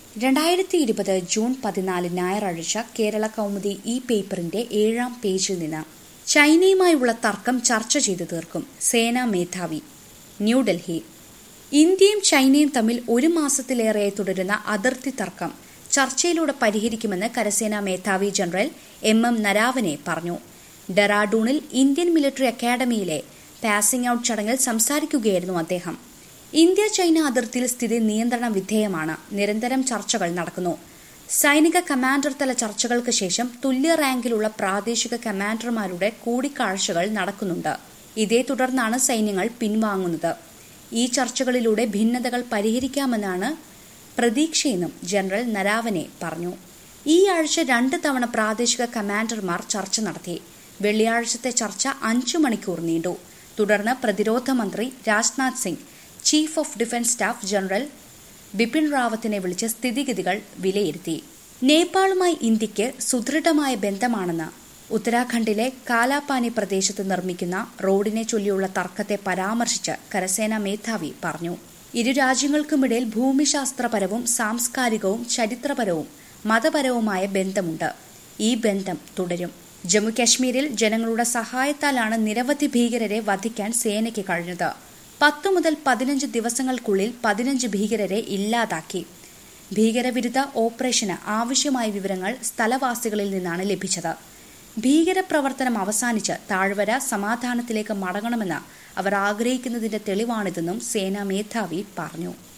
രണ്ടായിരത്തി ഇരുപത് ജൂൺ പതിനാല് ഞായറാഴ്ച കേരള കൗമുദി ഈ പേപ്പറിന്റെ ഏഴാം പേജിൽ നിന്ന് ചൈനയുമായുള്ള തർക്കം ചർച്ച ചെയ്തു തീർക്കും സേനാ മേധാവി ന്യൂഡൽഹി ഇന്ത്യയും ചൈനയും തമ്മിൽ ഒരു മാസത്തിലേറെയായി തുടരുന്ന അതിർത്തി തർക്കം ചർച്ചയിലൂടെ പരിഹരിക്കുമെന്ന് കരസേനാ മേധാവി ജനറൽ എം എം നരാവനെ പറഞ്ഞു ഡെറാഡൂണിൽ ഇന്ത്യൻ മിലിറ്ററി അക്കാദമിയിലെ പാസിംഗ് ഔട്ട് ചടങ്ങിൽ സംസാരിക്കുകയായിരുന്നു അദ്ദേഹം ഇന്ത്യ ചൈന അതിർത്തിയിൽ സ്ഥിതി നിയന്ത്രണ വിധേയമാണ് നിരന്തരം ചർച്ചകൾ നടക്കുന്നു സൈനിക കമാൻഡർ തല ചർച്ചകൾക്ക് ശേഷം തുല്യ റാങ്കിലുള്ള പ്രാദേശിക കമാൻഡർമാരുടെ കൂടിക്കാഴ്ചകൾ നടക്കുന്നുണ്ട് ഇതേ തുടർന്നാണ് സൈന്യങ്ങൾ പിൻവാങ്ങുന്നത് ഈ ചർച്ചകളിലൂടെ ഭിന്നതകൾ പരിഹരിക്കാമെന്നാണ് പ്രതീക്ഷയെന്നും ജനറൽ നരാവനെ പറഞ്ഞു ഈ ആഴ്ച രണ്ട് തവണ പ്രാദേശിക കമാൻഡർമാർ ചർച്ച നടത്തി വെള്ളിയാഴ്ചത്തെ ചർച്ച അഞ്ചു മണിക്കൂർ നീണ്ടു തുടർന്ന് പ്രതിരോധ മന്ത്രി Rajnath Singh chief of defence staff general Bipin റാവത്തിനെ വിളിച്ച് സ്ഥിതിഗതികൾ വിലയിരുത്തി നേപ്പാളുമായി ഇന്ത്യക്ക് സുദൃഢമായ ബന്ധമാണെന്ന് ഉത്തരാഖണ്ഡിലെ കാലാപാനി പ്രദേശത്ത് നിർമ്മിക്കുന്ന റോഡിനെ ചൊല്ലിയുള്ള തർക്കത്തെ പരാമർശിച്ച് കരസേനാ മേധാവി പറഞ്ഞു ഇരു രാജ്യങ്ങൾക്കുമിടയിൽ ഭൂമിശാസ്ത്രപരവും സാംസ്കാരികവും ചരിത്രപരവും മതപരവുമായ ബന്ധമുണ്ട് ഈ ബന്ധം തുടരും ജമ്മുകാശ്മീരിൽ ജനങ്ങളുടെ സഹായത്താലാണ് നിരവധി ഭീകരരെ വധിക്കാൻ സേനയ്ക്ക് കഴിഞ്ഞത് പത്ത് മുതൽ പതിനഞ്ച് ദിവസങ്ങൾക്കുള്ളിൽ പതിനഞ്ച് ഭീകരരെ ഇല്ലാതാക്കി ഭീകരവിരുദ്ധ ഓപ്പറേഷന് ആവശ്യമായ വിവരങ്ങൾ സ്ഥലവാസികളിൽ നിന്നാണ് ലഭിച്ചത് ഭീകരപ്രവർത്തനം അവസാനിച്ച് താഴ്വര സമാധാനത്തിലേക്ക് മടങ്ങണമെന്ന് അവർ ആഗ്രഹിക്കുന്നതിന്റെ തെളിവാണിതെന്നും സേനാ മേധാവി പറഞ്ഞു